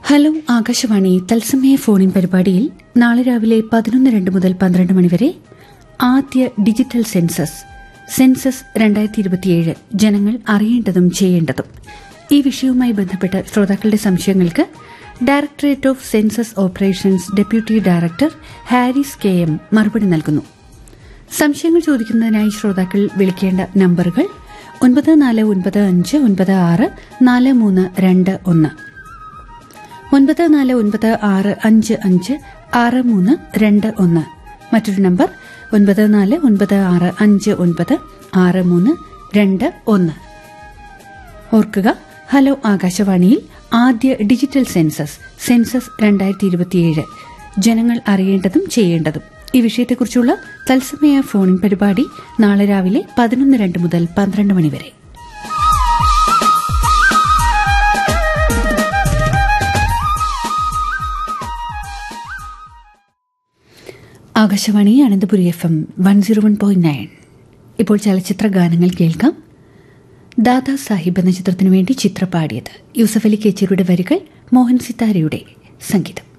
hello Akashvani തത്സമയ ഫോണിൻ പരിപാടിയിൽ നാളെ രാവിലെ പതിനൊന്ന് രണ്ട് മുതൽ പന്ത്രണ്ട് മണിവരെ ആദ്യ ഡിജിറ്റൽ സെൻസസ് സെൻസസ് രണ്ടായിരത്തി ഇരുപത്തിയേഴ് ജനങ്ങൾ അറിയേണ്ടതും ചെയ്യേണ്ടതും ഈ വിഷയവുമായി ബന്ധപ്പെട്ട ശ്രോതാക്കളുടെ സംശയങ്ങൾക്ക് directorate of census operations deputy director Haris K M മറുപടി നൽകുന്നു സംശയങ്ങൾ ചോദിക്കുന്നതിനായി ശ്രോതാക്കൾ വിളിക്കേണ്ട നമ്പറുകൾ ഒൻപത് നാല് ഒൻപത് അഞ്ച് ഒൻപത് ആറ് നാല് മൂന്ന് രണ്ട് ഒന്ന് ഒൻപത് നാല് ഒൻപത് ആറ് അഞ്ച് അഞ്ച് ആറ് മൂന്ന് രണ്ട് ഒന്ന് മറ്റൊരു നമ്പർ ഒൻപത് നാല് ഒൻപത് ആറ് അഞ്ച് ഒൻപത് ആറ് മൂന്ന് രണ്ട് ഒന്ന് ഓർക്കുക ഹലോ ആകാശവാണിയിൽ ആദ്യ ഡിജിറ്റൽ സെൻസസ് സെൻസസ് രണ്ടായിരത്തി ഇരുപത്തിയേഴ് ജനങ്ങൾ അറിയേണ്ടതും ചെയ്യേണ്ടതും ഈ വിഷയത്തെക്കുറിച്ചുള്ള തത്സമയ ഫോണിൻ പരിപാടി നാളെ രാവിലെ പതിനൊന്ന് രണ്ട് മുതൽ പന്ത്രണ്ട് മണിവരെ Akashvani Ananthapuri F M one zero one point nine ഇപ്പോൾ ചലച്ചിത്ര ഗാനങ്ങൾ കേൾക്കാം ദാദാ സാഹിബ് എന്ന ചിത്രത്തിനു വേണ്ടി ചിത്ര പാടിയത് യൂസഫ് അലി കേച്ചേരിയുടെ വരികൾ മോഹൻ സിത്താരയുടെ സംഗീതം